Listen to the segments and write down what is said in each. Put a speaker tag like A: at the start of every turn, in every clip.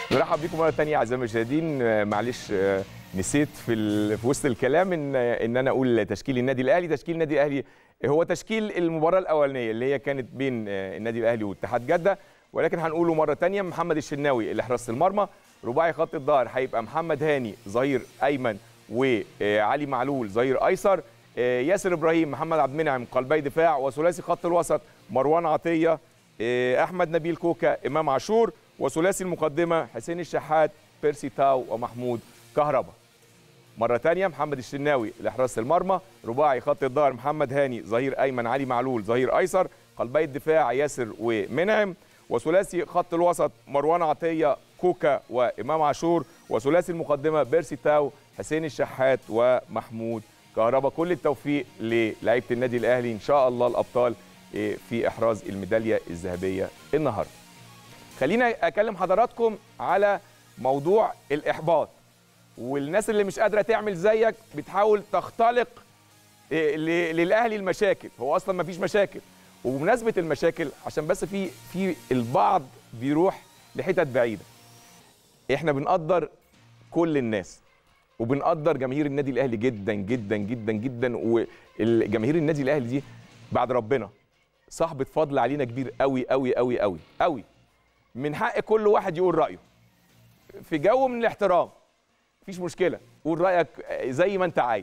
A: نرحب بكم مره ثانيه اعزائي المشاهدين آه، معلش آه، نسيت في ال... في وسط الكلام ان ان انا اقول تشكيل النادي الاهلي تشكيل النادي الاهلي هو تشكيل المباراه الاولانيه اللي هي كانت بين آه، النادي الاهلي واتحاد جده ولكن هنقوله مره ثانيه محمد الشناوي اللي حراسه المرمى رباعي خط الظهر هيبقى محمد هاني ظهير ايمن وعلي معلول ظهير ايسر آه، ياسر ابراهيم محمد عبد المنعم قلبي دفاع وثلاثي خط الوسط مروان عطيه آه، احمد نبيل كوكا امام عاشور وثلاثي المقدمه حسين الشحات بيرسي تاو ومحمود كهربا مرة تانية محمد الشناوي لحراسة المرمى رباعي خط الظهر محمد هاني ظهير أيمن علي معلول ظهير أيسر قلبي الدفاع ياسر ومنعم وثلاثي خط الوسط مروان عطية كوكا وإمام عاشور وثلاثي المقدمة بيرسي تاو حسين الشحات ومحمود كهربا كل التوفيق للاعيبة النادي الأهلي إن شاء الله الأبطال إيه، في إحراز الميدالية الذهبية النهاردة خلينا أكلم حضراتكم على موضوع الإحباط والناس اللي مش قادره تعمل زيك بتحاول تختلق إيه، ل- للاهلي المشاكل هو اصلا ما فيش مشاكل وبمناسبه المشاكل عشان بس في في البعض بيروح لحتت بعيده احنا بنقدر كل الناس وبنقدر جماهير النادي الاهلي جدا جدا جدا جدا وجماهير النادي الاهلي دي بعد ربنا صاحبه فضل علينا كبير قوي قوي قوي قوي قوي من حق كل واحد يقول رايه في جو من الاحترام مفيش مشكله قول رايك زي ما انت عايز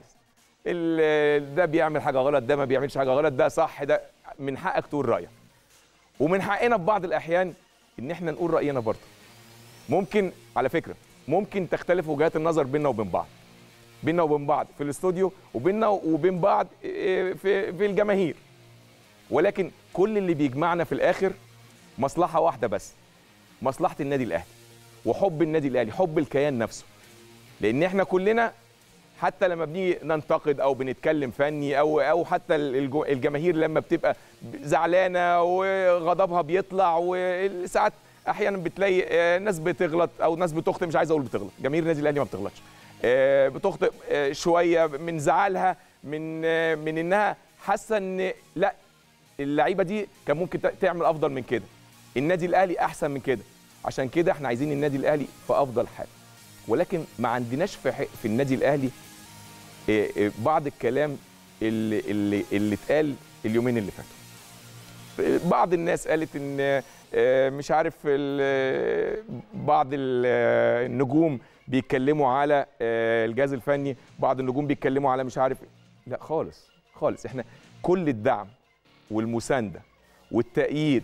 A: ال- ده بيعمل حاجه غلط ده ما بيعملش حاجه غلط ده صح ده من حقك تقول رايك ومن حقنا في بعض الاحيان ان احنا نقول راينا برضه ممكن على فكره ممكن تختلف وجهات النظر بيننا وبين بعض بيننا وبين بعض في الاستوديو وبيننا وبين بعض إيه، في في الجماهير ولكن كل اللي بيجمعنا في الاخر مصلحه واحده بس مصلحه النادي الاهلي وحب النادي الاهلي حب الكيان نفسه لان احنا كلنا حتى لما بنيجي ننتقد او بنتكلم فني او او حتى الجو- الجماهير لما بتبقى زعلانه وغضبها بيطلع وساعات احيانا بتلاقي آه، ناس بتغلط او ناس بتخطئ مش عايز اقول بتغلط جماهير النادي الاهلي ما بتغلطش آه، بتخطئ آه، شويه من زعلها من آه، من انها حاسه ان لا اللعيبه دي كان ممكن ت- تعمل افضل من كده النادي الاهلي احسن من كده عشان كده احنا عايزين النادي الاهلي في افضل حال ولكن ما عندناش في, ح- في النادي الاهلي إيه، إيه، بعض الكلام اللي اللي اللي اتقال اليومين اللي فاتوا بعض الناس قالت ان آه، مش عارف ال- بعض ال- النجوم بيتكلموا على آه، الجهاز الفني بعض النجوم بيتكلموا على مش عارف إيه. لا خالص خالص احنا كل الدعم والمسانده والتأييد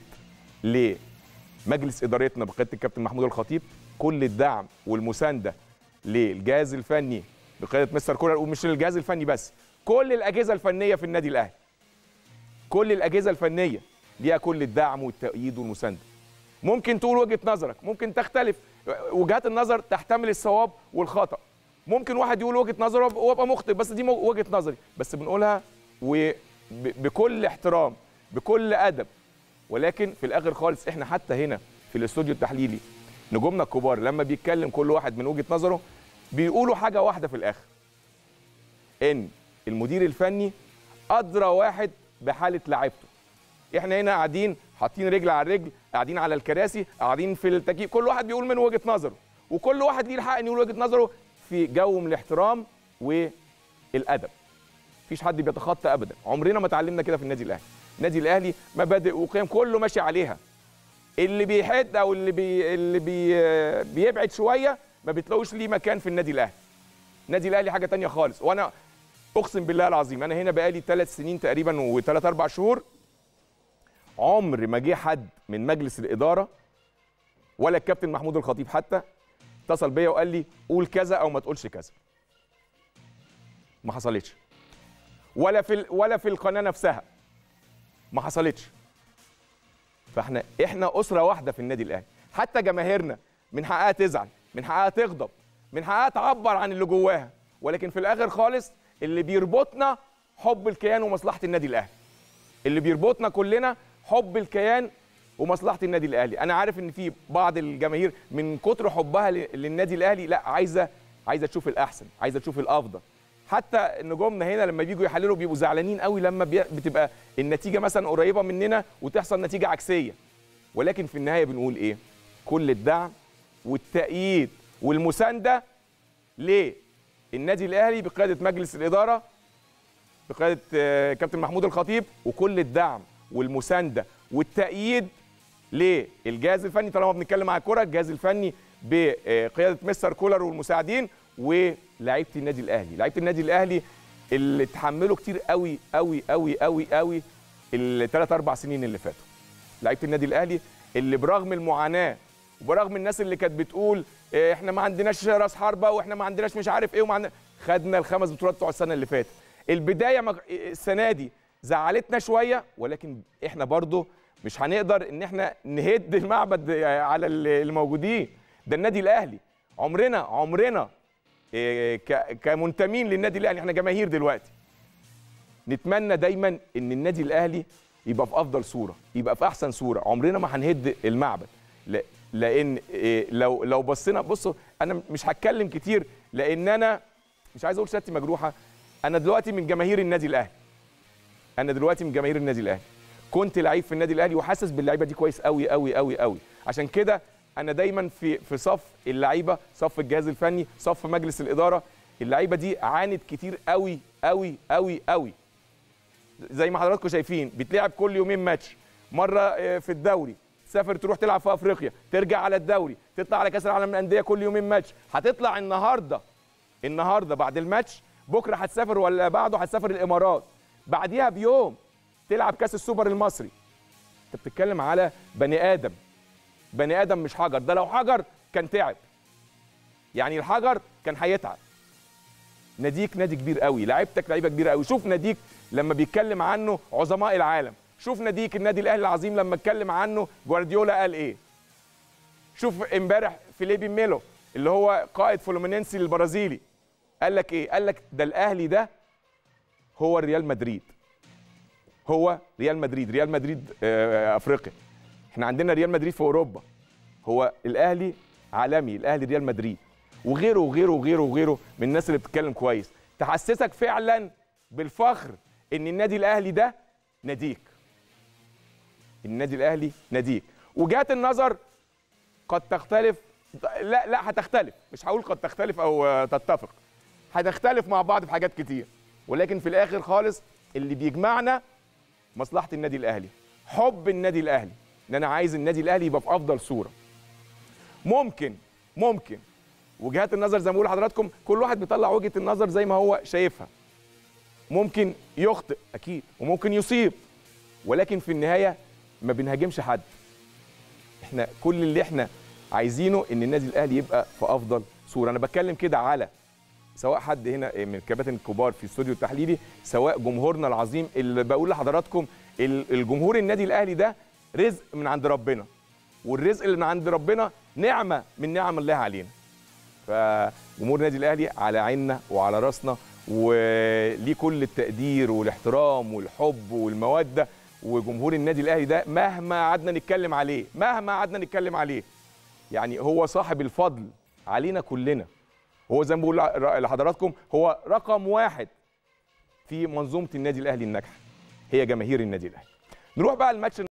A: لمجلس ادارتنا بقياده الكابتن محمود الخطيب كل الدعم والمسانده للجهاز الفني بقياده مستر كولر ومش الجهاز الفني بس كل الاجهزه الفنيه في النادي الاهلي كل الاجهزه الفنيه ليها كل الدعم والتأييد والمسانده ممكن تقول وجهه نظرك ممكن تختلف وجهات النظر تحتمل الصواب والخطا ممكن واحد يقول وجهه نظره وابقى مخطئ بس دي مو- وجهه نظري بس بنقولها وبكل احترام بكل ادب ولكن في الاخر خالص احنا حتى هنا في الاستوديو التحليلي نجومنا الكبار لما بيتكلم كل واحد من وجهه نظره بيقولوا حاجه واحده في الاخر ان المدير الفني ادرى واحد بحاله لعيبته احنا هنا قاعدين حاطين رجل على رجل قاعدين على الكراسي قاعدين في التكييف كل واحد بيقول من وجهه نظره وكل واحد ليه الحق ان يقول وجهه نظره في جو من الاحترام والادب مفيش حد بيتخطى ابدا عمرنا ما اتعلمنا كده في النادي الاهلي النادي الاهلي مبادئ وقيم كله ماشي عليها اللي بيحد او اللي بي اللي بي بيبعد شويه ما بتلاقوش ليه مكان في النادي الاهلي النادي الاهلي حاجه تانية خالص وانا اقسم بالله العظيم انا هنا بقالي ثلاث سنين تقريبا وثلاث اربع شهور عمر ما جه حد من مجلس الاداره ولا الكابتن محمود الخطيب حتى اتصل بيا وقال لي قول كذا او ما تقولش كذا ما حصلتش ولا في ال- ولا في القناه نفسها ما حصلتش فاحنا احنا اسره واحده في النادي الاهلي حتى جماهيرنا من حقها تزعل من حقها تغضب من حقها تعبر عن اللي جواها ولكن في الاخر خالص اللي بيربطنا حب الكيان ومصلحه النادي الاهلي اللي بيربطنا كلنا حب الكيان ومصلحه النادي الاهلي انا عارف ان في بعض الجماهير من كتر حبها ل- للنادي الاهلي لا عايزه عايزه تشوف الاحسن عايزه تشوف الافضل حتى نجومنا هنا لما بيجوا يحللوا بيبقوا زعلانين قوي لما بي- بتبقى النتيجه مثلا قريبه مننا وتحصل نتيجه عكسيه ولكن في النهايه بنقول ايه كل الدعم والتأييد والمسانده للنادي الاهلي بقياده مجلس الاداره بقياده آه، كابتن محمود الخطيب وكل الدعم والمسانده والتأييد للجهاز الفني طالما بنتكلم على الكره الجهاز الفني بقياده مستر كولر والمساعدين ولاعيبه النادي الاهلي لعيبه النادي الاهلي اللي اتحملوا كتير قوي قوي قوي قوي قوي الثلاث اربع سنين اللي فاتوا لعيبه النادي الاهلي اللي برغم المعاناه وبرغم الناس اللي كانت بتقول إيه، احنا ما عندناش راس حربه واحنا ما عندناش مش عارف ايه وما عندنا خدنا الخمس بطولات بتوع السنه اللي فاتت البدايه مج- السنه دي زعلتنا شويه ولكن احنا برضو مش هنقدر ان احنا نهد المعبد على الموجودين ده النادي الاهلي عمرنا عمرنا إيه، ك- كمنتمين للنادي الاهلي احنا جماهير دلوقتي نتمنى دايما ان النادي الاهلي يبقى في افضل صوره يبقى في احسن صوره عمرنا ما هنهد المعبد لا- لان إيه، لو لو بصينا بصوا انا مش هتكلم كتير لان انا مش عايز اقول شهادتي مجروحه انا دلوقتي من جماهير النادي الاهلي انا دلوقتي من جماهير النادي الاهلي كنت لعيب في النادي الاهلي وحاسس باللعيبه دي كويس قوي قوي قوي قوي عشان كده انا دايما في في صف اللعيبه صف الجهاز الفني صف مجلس الاداره اللعيبه دي عانت كتير قوي قوي قوي قوي زي ما حضراتكم شايفين بتلعب كل يومين ماتش مره آه، في الدوري تسافر تروح تلعب في افريقيا ترجع على الدوري تطلع على كاس العالم للانديه كل يومين ماتش هتطلع النهارده النهارده بعد الماتش بكره هتسافر ولا بعده هتسافر الامارات بعديها بيوم تلعب كاس السوبر المصري انت بتتكلم على بني ادم بني ادم مش حجر ده لو حجر كان تعب يعني الحجر كان هيتعب ناديك نادي كبير قوي لعيبتك لعيبه كبيره قوي شوف ناديك لما بيتكلم عنه عظماء العالم شوف ناديك النادي الاهلي العظيم لما اتكلم عنه جوارديولا قال ايه شوف امبارح فيليبي ميلو اللي هو قائد فلومينينسي البرازيلي قال لك ايه قال لك ده الاهلي ده هو ريال مدريد هو ريال مدريد ريال مدريد آه، افريقيا احنا عندنا ريال مدريد في اوروبا هو الاهلي عالمي الاهلي ريال مدريد وغيره وغيره وغيره وغيره من الناس اللي بتتكلم كويس تحسسك فعلا بالفخر ان النادي الاهلي ده ناديك النادي الاهلي ناديك وجهات النظر قد تختلف لا لا هتختلف مش هقول قد تختلف او آه، تتفق هنختلف مع بعض في حاجات كتير ولكن في الاخر خالص اللي بيجمعنا مصلحه النادي الاهلي حب النادي الاهلي ان انا عايز النادي الاهلي يبقى في افضل صوره ممكن ممكن وجهات النظر زي ما بقول لحضراتكم كل واحد بيطلع وجهه النظر زي ما هو شايفها ممكن يخطئ اكيد وممكن يصيب ولكن في النهايه ما بنهاجمش حد احنا كل اللي احنا عايزينه ان النادي الاهلي يبقى في افضل صوره انا بتكلم كده على سواء حد هنا من الكباتن الكبار في الاستوديو التحليلي سواء جمهورنا العظيم اللي بقول لحضراتكم ال- الجمهور النادي الاهلي ده رزق من عند ربنا والرزق اللي من عند ربنا نعمه من نعم الله علينا فجمهور النادي الاهلي على عيننا وعلى راسنا وليه كل التقدير والاحترام والحب والموده وجمهور النادي الاهلي ده مهما قعدنا نتكلم عليه مهما قعدنا نتكلم عليه يعني هو صاحب الفضل علينا كلنا هو زي ما بقول لحضراتكم هو رقم واحد في منظومه النادي الاهلي الناجحه هي جماهير النادي الاهلي نروح بقى الماتش